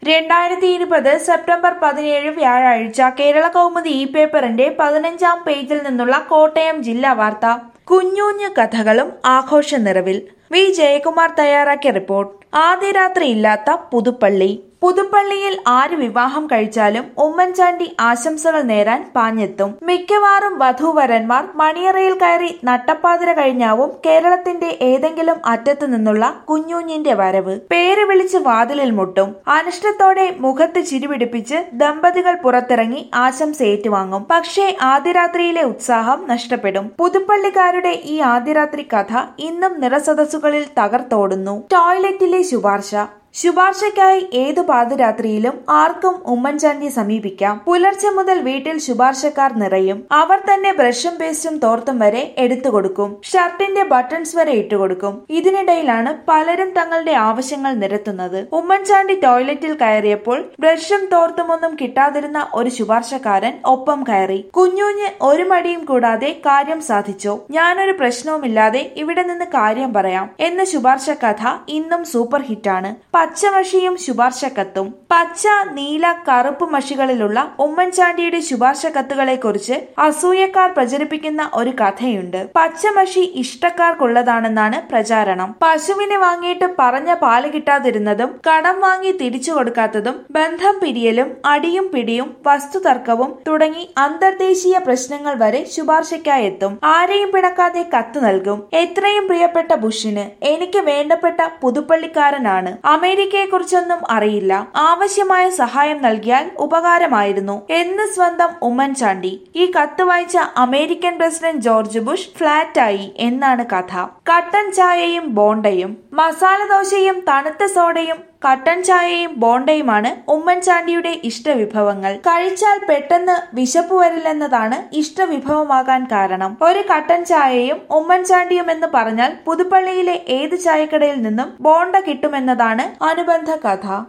രണ്ടായിരത്തി ഇരുപത് സെപ്റ്റംബർ പതിനേഴ് വ്യാഴാഴ്ച കേരള കൗമുദി ഇ പേപ്പറിന്റെ പതിനഞ്ചാം പേജിൽ നിന്നുള്ള കോട്ടയം ജില്ലാ വാർത്ത കുഞ്ഞുഞ്ഞു കഥകളും ആഘോഷ നിറവിൽ വി ജയകുമാർ തയ്യാറാക്കിയ റിപ്പോർട്ട് ആദ്യ രാത്രി ഇല്ലാത്ത പുതുപ്പള്ളി പുതുപ്പള്ളിയിൽ ആര് വിവാഹം കഴിച്ചാലും ഉമ്മൻചാണ്ടി ആശംസകൾ നേരാൻ പാഞ്ഞെത്തും മിക്കവാറും വധൂവരന്മാർ മണിയറയിൽ കയറി നട്ടപ്പാതിര കഴിഞ്ഞാവും കേരളത്തിന്റെ ഏതെങ്കിലും അറ്റത്തു നിന്നുള്ള കുഞ്ഞുഞ്ഞിന്റെ വരവ് പേര് വിളിച്ച് വാതിലിൽ മുട്ടും അനിഷ്ടത്തോടെ മുഖത്ത് ചിരിപിടിപ്പിച്ച് ദമ്പതികൾ പുറത്തിറങ്ങി ആശംസ ഏറ്റുവാങ്ങും പക്ഷേ ആദ്യരാത്രിയിലെ ഉത്സാഹം നഷ്ടപ്പെടും പുതുപ്പള്ളിക്കാരുടെ ഈ ആദ്യരാത്രി കഥ ഇന്നും നിറസദസ്സുകളിൽ തകർത്തോടുന്നു ടോയ്ലറ്റിലെ ശുപാർശ ശുപാർശയ്ക്കായി ഏതു പാതിരാത്രിയിലും ആർക്കും ഉമ്മൻചാണ്ടിയെ സമീപിക്കാം പുലർച്ചെ മുതൽ വീട്ടിൽ ശുപാർശക്കാർ നിറയും അവർ തന്നെ ബ്രഷും പേസ്റ്റും തോർത്തും വരെ എടുത്തു കൊടുക്കും ഷർട്ടിന്റെ ബട്ടൺസ് വരെ ഇട്ടുകൊടുക്കും ഇതിനിടയിലാണ് പലരും തങ്ങളുടെ ആവശ്യങ്ങൾ നിരത്തുന്നത് ഉമ്മൻചാണ്ടി ടോയ്ലറ്റിൽ കയറിയപ്പോൾ ബ്രഷും തോർത്തുമൊന്നും കിട്ടാതിരുന്ന ഒരു ശുപാർശക്കാരൻ ഒപ്പം കയറി കുഞ്ഞുഞ്ഞ് ഒരു മടിയും കൂടാതെ കാര്യം സാധിച്ചോ ഞാനൊരു പ്രശ്നവുമില്ലാതെ ഇവിടെ നിന്ന് കാര്യം പറയാം എന്ന ശുപാർശ കഥ ഇന്നും സൂപ്പർ ഹിറ്റാണ് പച്ചമഷിയും ശുപാർശ കത്തും പച്ച നീല കറുപ്പ് മഷികളിലുള്ള ഉമ്മൻചാണ്ടിയുടെ ശുപാർശ കത്തുകളെ കുറിച്ച് അസൂയക്കാർ പ്രചരിപ്പിക്കുന്ന ഒരു കഥയുണ്ട് പച്ചമഷി ഇഷ്ടക്കാർക്കുള്ളതാണെന്നാണ് പ്രചാരണം പശുവിനെ വാങ്ങിയിട്ട് പറഞ്ഞ പാല് കിട്ടാതിരുന്നതും കടം വാങ്ങി തിരിച്ചു കൊടുക്കാത്തതും ബന്ധം പിരിയലും അടിയും പിടിയും വസ്തുതർക്കവും തുടങ്ങി അന്തർദേശീയ പ്രശ്നങ്ങൾ വരെ ശുപാർശയ്ക്കായി എത്തും ആരെയും പിണക്കാതെ കത്ത് നൽകും എത്രയും പ്രിയപ്പെട്ട ബുഷിന് എനിക്ക് വേണ്ടപ്പെട്ട പുതുപ്പള്ളിക്കാരനാണ് അമേരിക്കയെക്കുറിച്ചൊന്നും അറിയില്ല ആവശ്യമായ സഹായം നൽകിയാൽ ഉപകാരമായിരുന്നു എന്ന് സ്വന്തം ഉമ്മൻചാണ്ടി ഈ കത്ത് വായിച്ച അമേരിക്കൻ പ്രസിഡന്റ് ജോർജ് ബുഷ് ഫ്ലാറ്റായി എന്നാണ് കഥ കട്ടൻ ചായയും ബോണ്ടയും മസാല ദോശയും തണുത്ത സോഡയും കട്ടൻ ചായയും ബോണ്ടയുമാണ് ഉമ്മൻചാണ്ടിയുടെ ഇഷ്ടവിഭവങ്ങൾ കഴിച്ചാൽ പെട്ടെന്ന് വിശപ്പ് വരില്ലെന്നതാണ് ഇഷ്ടവിഭവമാകാൻ കാരണം ഒരു കട്ടൻ ചായയും ഉമ്മൻചാണ്ടിയും എന്ന് പറഞ്ഞാൽ പുതുപ്പള്ളിയിലെ ഏത് ചായക്കടയിൽ നിന്നും ബോണ്ട കിട്ടുമെന്നതാണ് അനുബന്ധ കഥ